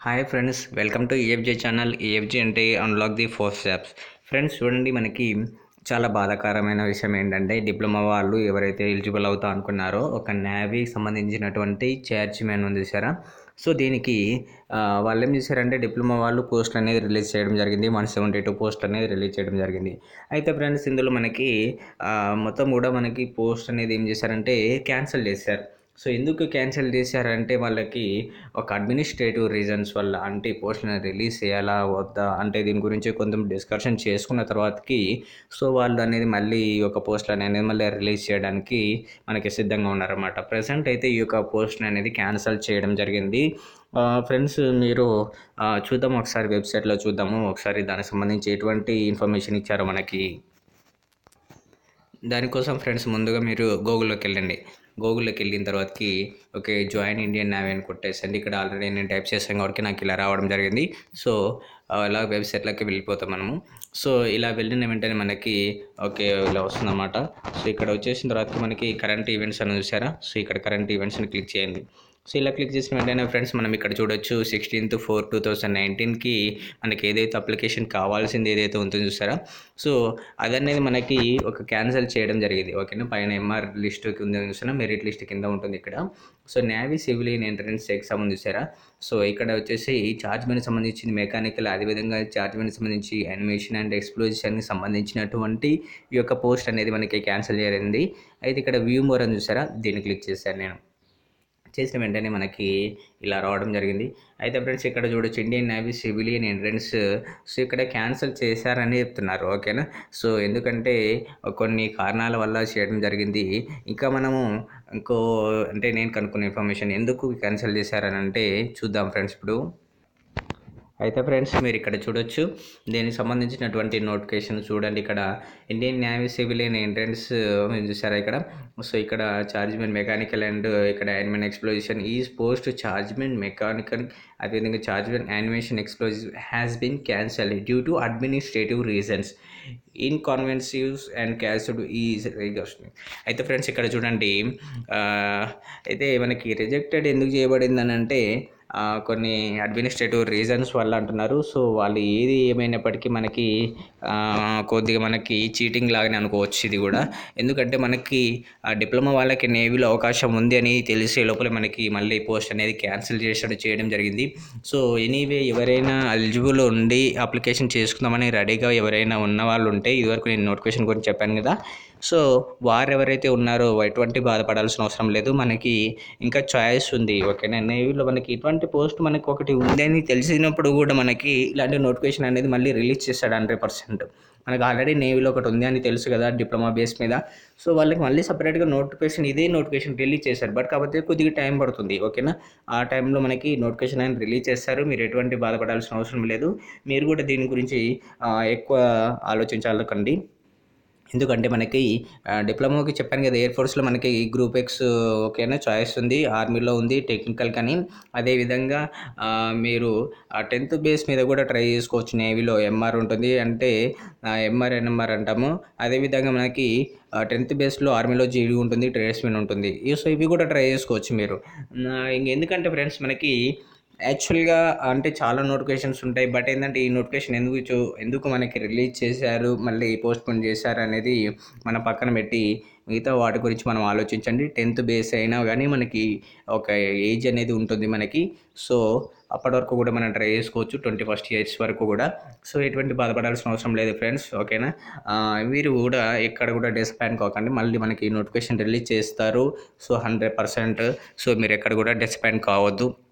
hi friends welcome to EFJ channel EFJ అంటే unlock the four steps friends చూడండి మనకి చాలా బాధాకరమైన విషయం ఏంటంటే డిప్లొమా వాళ్ళు ఎవరైతే ఎలిజిబుల్ అవుతా అనుకున్నారో ఒక నేవీకి సంబంధించినటువంటి మ్యాన్ ఉంది చూసారా సో దీనికి ఆ, వాళ్ళు ఏం చేశారంటే డిప్లొమా వాళ్ళు పోస్ట్ అనేది రిలీజ్ చేయడం జరిగింది వన్ సెవెంటీ టూ పోస్ట్ అనేది రిలీజ్ చేయడం జరిగింది అయితే ఫ్రెండ్స్ ఇందులో మనకి ఆ, మొత్తం కూడా మనకి పోస్ట్ అనేది ఏం చేశారంటే క్యాన్సిల్ చేశారు సో ఎందుకు క్యాన్సిల్ చేశారంటే వాళ్ళకి ఒక అడ్మినిస్ట్రేటివ్ రీజన్స్ వల్ల అంటే ఈ పోస్ట్ని రిలీజ్ చేయాలా వద్దా అంటే దీని గురించి కొంచెం డిస్కషన్ చేసుకున్న తర్వాతకి సో వాళ్ళు అనేది మళ్ళీ ఈ యొక్క పోస్ట్లు అనేది మళ్ళీ రిలీజ్ చేయడానికి మనకి సిద్ధంగా ఉన్నారన్నమాట ప్రజెంట్ అయితే ఈ యొక్క పోస్ట్ అనేది క్యాన్సిల్ చేయడం జరిగింది ఫ్రెండ్స్ మీరు ఆ, చూద్దాం ఒకసారి వెబ్సైట్లో చూద్దాము ఒకసారి దానికి సంబంధించి ఎటువంటి ఇన్ఫర్మేషన్ ఇచ్చారో మనకి దానికోసం ఫ్రెండ్స్ ముందుగా మీరు గూగుల్లోకి వెళ్ళండి గూగుల్లోకి వెళ్ళిన తర్వాతకి ఓకే జాయిన్ ఇండియన్ నావీ అని కొట్టేసండి ఇక్కడ ఆల్రెడీ నేను టైప్ చేసాను కాబట్టి నాకు ఇలా రావడం జరిగింది సో అలా వెబ్సైట్లోకి వెళ్ళిపోతాం మనము సో ఇలా వెళ్ళిన వెంటనే మనకి ఓకే ఇలా వస్తుందన్నమాట సో ఇక్కడ వచ్చేసిన తర్వాత మనకి కరెంట్ ఈవెంట్స్ అని చూసారా సో ఇక్కడ కరెంట్ ఈవెంట్స్ని క్లిక్ చేయండి సో ఇలా క్లిక్ చేసిన వెంటనే ఫ్రెండ్స్ మనం ఇక్కడ చూడొచ్చు సిక్స్టీన్త్ ఫోర్ టూ థౌజండ్ నైన్టీన్కి మనకి ఏదైతే అప్లికేషన్ కావాల్సింది ఏదైతే ఉంటుందో చూసారా సో అదనేది మనకి ఒక క్యాన్సిల్ చేయడం జరిగింది ఓకేనా పైన ఎంఆర్ లిస్ట్ కింద చూసినా మెరిట్ లిస్ట్ కింద ఉంటుంది ఇక్కడ so navy civilian entrance exam ఉంది చూసారా సో ఇక్కడ వచ్చేసి చార్జ్మెంట్ సంబంధించి మెకానికల్ అదేవిధంగా చార్జ్మెంట్ సంబంధించి యానిమేషన్ అండ్ ఎక్స్ప్లోజిషన్కి సంబంధించినటువంటి ఈ యొక్క పోస్ట్ అనేది మనకి క్యాన్సిల్ చేయడింది అయితే ఇక్కడ వ్యూ మోర్ అని చూసారా దీన్ని క్లిక్ చేశాను నేను చేసిన వెంటనే మనకి ఇలా రావడం జరిగింది అయితే ఫ్రెండ్స్ ఇక్కడ చూడొచ్చు Indian navy civilian entrance so ఇక్కడ క్యాన్సిల్ చేశారని చెప్తున్నారు ఓకేనా సో ఎందుకంటే కొన్ని కారణాల వల్ల చేయడం జరిగింది ఇంకా మనము ఇంకో అంటే నేను కనుక్కున్న ఇన్ఫర్మేషన్ ఎందుకు క్యాన్సిల్ చేశారని అంటే చూద్దాం ఫ్రెండ్స్ ఇప్పుడు అయితే ఫ్రెండ్స్ మీరు ఇక్కడ చూడొచ్చు దీనికి సంబంధించినటువంటి నోటిఫికేషన్ చూడండి ఇక్కడ ఇండియన్ నేవీ సివిలియన్ ఎంట్రన్స్ మీరు చూసారా ఇక్కడ సో ఇక్కడ చార్జ్మెంట్ మెకానికల్ అండ్ ఇక్కడ animation explosion is post chargeman mechanical అదేవిధంగా chargeman animation explosive has been cancel due to administrative reasons inconveniences and cancelled is అయితే ఫ్రెండ్స్ ఇక్కడ చూడండి ఆ, అయితే మనకి రిజెక్టెడ్ ఎందుకు చేయబడింది అని అంటే ఆ, కొన్ని అడ్మినిస్ట్రేటివ్ రీజన్స్ వల్ల అంటున్నారు సో వాళ్ళు ఏది ఏమైనప్పటికీ మనకి ఆ, కొద్దిగా మనకి చీటింగ్ లాగానే అనుకోవచ్చు ఇది కూడా ఎందుకంటే మనకి ఆ డిప్లొమా వాళ్ళకి నేవీలో అవకాశం ఉంది అని తెలిసే లోపల మనకి మళ్ళీ పోస్ట్ అనేది క్యాన్సిల్ చేసడం చేయడం జరిగింది సో ఎనీవే ఎవరైనా ఎలిజిబుల్ ఉండి అప్లికేషన్ చేసుకుందామని రెడీగా ఎవరైనా ఉన్న వాళ్ళు ఉంటే ఇదివరకు నేను నోటిఫికేషన్ గురించి చెప్పాను కదా సో వారు ఎవరైతే ఉన్నారో ఎటువంటి బాధపడాల్సిన అవసరం లేదు మనకి ఇంకా చాయిస్ ఉంది ఓకేనా నేవీలో మనకి ఇటువంటి పోస్ట్ మనకి ఒకటి ఉందని తెలిసినప్పుడు కూడా మనకి ఇలాంటి నోటిఫికేషన్ అనేది మళ్ళీ రిలీజ్ చేస్తాడు హండ్రెడ్ పర్సెంట్ మనకి ఆల్రెడీ నేవీలో ఒకటి ఉంది అని తెలుసు కదా డిప్లొమా బేస్ మీద సో వాళ్ళకి మళ్ళీ సపరేట్గా నోటిఫికేషన్ ఇదే నోటిఫికేషన్ రిలీజ్ చేశారు బట్ కాకపోతే కొద్దిగా టైం పడుతుంది ఓకేనా ఆ టైంలో మనకి నోటిఫికేషన్ అనేది రిలీజ్ చేస్తారు మీరు ఎటువంటి బాధపడాల్సిన అవసరం లేదు మీరు కూడా దీని గురించి ఆ, ఎక్కువ ఆలోచించాలకండి ఎందుకంటే మనకి ఆ, డిప్లొమాకి చెప్పాను కదా ఎయిర్ ఫోర్స్లో మనకి గ్రూప్ ఎక్స్ ఓకేనా చాయిస్ ఉంది ఆర్మీలో ఉంది టెక్నికల్ కానీ అదేవిధంగా ఆ, మీరు ఆ టెన్త్ బేస్ మీద కూడా ట్రై చేసుకోవచ్చు నేవీలో ఎంఆర్ ఉంటుంది అంటే ఎంఆర్ ఎన్ఎంఆర్ అంటాము అదేవిధంగా మనకి టెన్త్ బేస్లో ఆర్మీలో జీడీ ఉంటుంది ట్రేడ్స్మెన్ ఉంటుంది ఈ- సో ఇవి కూడా ట్రై చేసుకోవచ్చు మీరు ఆ, ఇంక ఎందుకంటే ఫ్రెండ్స్ మనకి యాక్చువల్గా అంటే చాలా నోటిఫికేషన్స్ ఉంటాయి బట్ ఏంటంటే ఈ నోటిఫికేషన్ ఎందుకు చూ- ఎందుకు మనకి రిలీజ్ చేశారు మళ్ళీ పోస్ట్ పోన్ చేశారు అనేది మన పక్కన పెట్టి మిగతా వాటి గురించి మనం ఆలోచించండి టెన్త్ బేస్ అయినా కానీ మనకి ఒక ఏజ్ అనేది ఉంటుంది మనకి సో అప్పటి వరకు కూడా మనం ట్రై చేసుకోవచ్చు ట్వంటీ ఫస్ట్ ఇయర్స్ వరకు కూడా సో ఎటువంటి బాధపడాల్సిన అవసరం లేదు ఫ్రెండ్స్ ఓకేనా ఆ, మీరు కూడా ఎక్కడ కూడా డిసప్పాయింట్ కాకండి మళ్ళీ మనకి నోటిఫికేషన్ రిలీజ్ చేస్తారు సో హండ్రెడ్ పర్సెంట్ సో మీరు ఎక్కడ కూడా డిసప్పాయింట్ కావద్దు